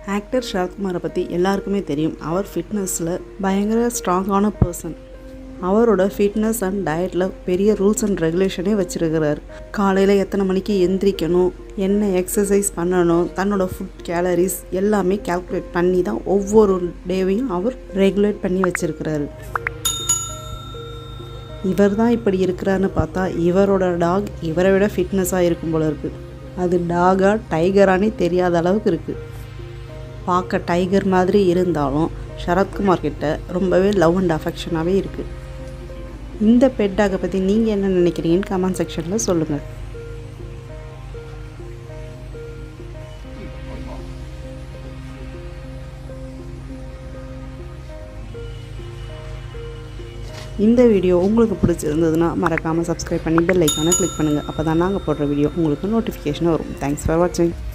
actor சரத்குமாரை பற்றி எல்லாருக்குமே தெரியும் அவர் ஃபிட்னஸில் பயங்கர ஸ்ட்ராங்கான பர்சன் அவரோட ஃபிட்னஸ் அண்ட் டயட்டில் பெரிய ரூல்ஸ் அண்ட் ரெகுலேஷனே வச்சுருக்கிறார் காலையில் எத்தனை மணிக்கு எந்திரிக்கணும் என்ன எக்ஸசைஸ் பண்ணணும் தன்னோட ஃபுட் கேலரிஸ் எல்லாமே கால்குலேட் பண்ணி தான் ஒவ்வொரு டேவையும் அவர் ரெகுலேட் பண்ணி வச்சுருக்கிறாரு இவர் தான் இப்படி இருக்கிறாருன்னு பார்த்தா இவரோட டாக் இவரை விட ஃபிட்னஸாக இருக்கும் போல இருக்குது அது டாகா டைகரானே தெரியாத அளவுக்கு இருக்குது பார்க்க டைகர் மாதிரி இருந்தாலும் சரத்குமார் கிட்ட ரொம்பவே லவ் அண்ட் அஃபெக்ஷனாகவே இருக்குது இந்த பெட் டாகை பற்றி நீங்கள் என்ன நினைக்கிறீங்கன்னு கமெண்ட் செக்ஷனில் சொல்லுங்கள் இந்த வீடியோ உங்களுக்கு பிடிச்சிருந்ததுன்னா மறக்காமல் சப்ஸ்கிரைப் பண்ணி பெல் ஐக்கானை கிளிக் பண்ணுங்கள் அப்போ தான் நாங்கள் போடுற வீடியோ உங்களுக்கு நோட்டிஃபிகேஷன் வரும் தேங்க்ஸ் ஃபார் வாட்சிங்